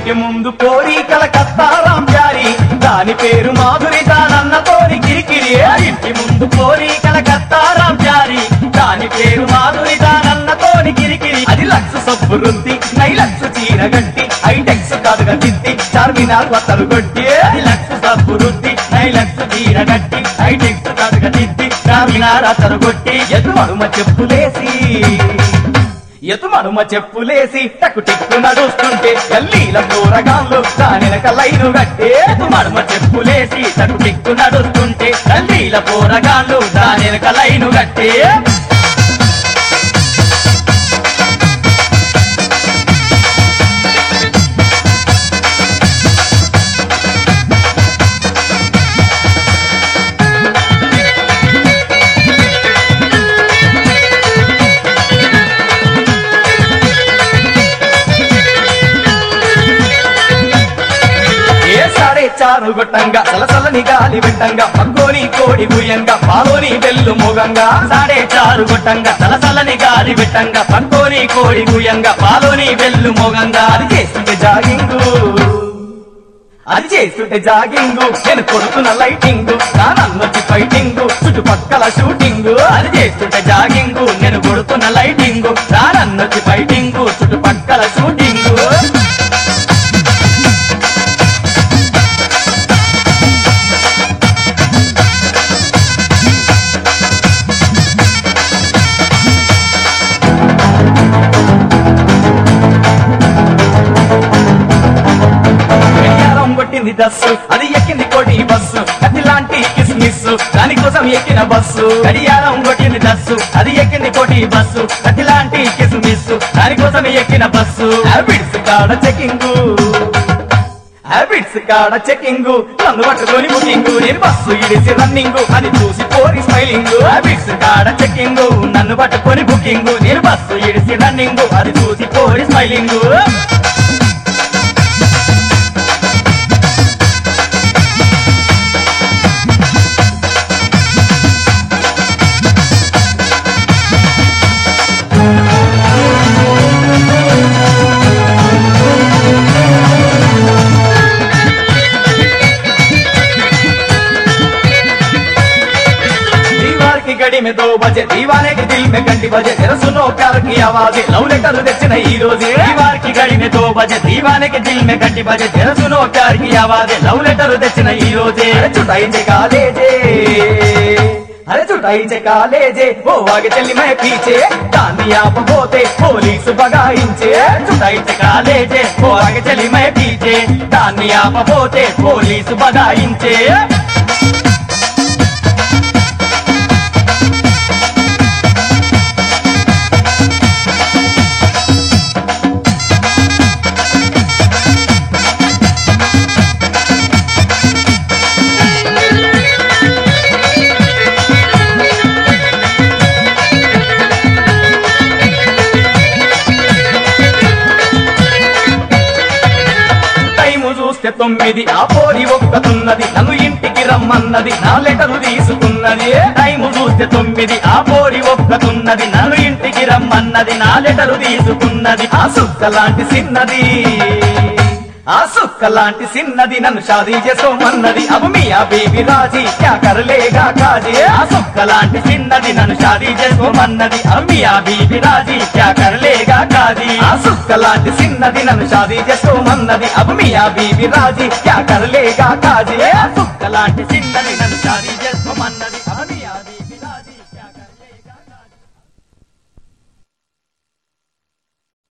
ఇంటి ముందు పోరి కలకత్తారాం ప్యారి దాని పేరు మాధురి దానన్నతోని కిరికిరి ఇంటి ముందు పోరి కలకత్తారాం ప్యారి దాని పేరు మాధురి దానన్నతోని కిరికిరి అది లక్ష సబ్బు రుద్ది నై లక్ష చీర గట్టి ఐటెక్స్ కాదుగా తిత్తి చార్మినార్ వత్తలు కొట్టి అది లక్ష సబ్బు రుద్ది నై లక్ష చీర గట్టి ఐటెక్స్ కాదుగా తిత్తి చార్మినార్ అత్తరు కొట్టి ఎదు మడుమ చెప్పులేసి ఎతు మనుమ చెప్పులేసి టకు టిక్కు నడుస్తుంటే గల్లీల కూరగాళ్ళు దానినక లైను కట్టే ఎతు మనుమ చెప్పులేసి టకు టిక్కు నడుస్తుంటే గల్లీల కూరగాళ్ళు దానినక లైను కట్టే ఏ సాడే చారు గొట్టంగా సలసలని గాలి వెట్టంగా పక్కోని కోడి భూయంగా పాలోని వెల్లు మోగంగా సాడే చారు గొట్టంగా సలసలని గాలి వెట్టంగా పక్కోని కోడి భూయంగా పాలోని వెల్లు మోగంగా అది చేస్తుంటే జాగింగు అది చేస్తుంటే జాగింగ్ నేను కొడుతున్న లైటింగ్ నానన్నొచ్చి ఫైటింగ్ చుట్టుపక్కల షూటింగ్ అది చేస్తుంటే జాగింగ్ నేను కొడుతున్న లైటింగ్ నానన్నొచ్చి ఫైటింగ్ చుట్టుపక్కల షూటింగ్ గడియారం కొట్టింది దస్సు అది ఎక్కింది కోటి బస్సు కత్తి లాంటి కిస్మిస్ దానికోసం ఎక్కిన బస్సు గడియారం కొట్టింది దస్సు అది ఎక్కింది కోటి బస్సు కత్తి లాంటి కిస్మిస్ దానికోసం ఎక్కిన బస్సు హ్యాబిట్స్ కాడ చెకింగ్ హ్యాబిట్స్ కాడ చెకింగ్ నన్ను పట్టుకొని బుకింగ్ నేను బస్సు ఇడిసి రన్నింగ్ అది చూసి పోరి స్మైలింగ్ హ్యాబిట్స్ కాడ చెకింగ్ నన్ను పట్టుకొని బుకింగ్ నేను బస్సు ఇడిసి రన్నింగ్ అది చూసి పోరి స్మైలింగ్ दीवार की घड़ी में दो बजे दीवाने के दिल में घंटी बजे जरा सुनो प्यार की आवाजें लव लेटर తెచ్చిన ఈ రోజే दीवार की घड़ी में दो बजे दीवाने के दिल में घंटी बजे जरा सुनो प्यार की आवाजें लव लेटर తెచ్చిన ఈ రోజే అరే చుటాయించే కాలేజే అరే చుటాయించే కాలేజే ఓ ఆగే చెల్లి మే పీచే దాన్ని ఆపబోతే పోలీసు బగాయించే చుటాయించే కాలేజే ఓ ఆగే చెల్లి మే పీచే దాన్ని ఆపబోతే పోలీసు బగాయించే టైము చూస్తే తొమ్మిది ఆ పోరి ఒక్కతున్నది నన్ను ఇంటికి రమ్మన్నది నా లెటరు తీసుకున్నది టైము చూస్తే తొమ్మిది ఆ పోరి ఒక్కతున్నది నన్ను ఇంటికి రమ్మన్నది నా లెటరు తీసుకున్నది ఆ సుక్క లాంటి సిన్నది ఆ సుక్క లాంటి సిన్నది నన్ను షాదీ చేసుకోమన్నది అబు మియా బేబీ రాజీ క్యా కరలేగా కాజీ ఆ సుక్క లాంటి సిన్నది నన్ను షాదీ చేసుకోమన్నది అబు మియా బేబీ రాజీ క్యా కరలేగా కాజీ ఆ సుక్క లాంటి సిన్నది నన్ను షాదీ చేసుకోమన్నది అబు మియా బీబీ రాజీ క్యా కరలేగా కాజీ ఆ సుక్క లాంటి సిన్నది నన్ను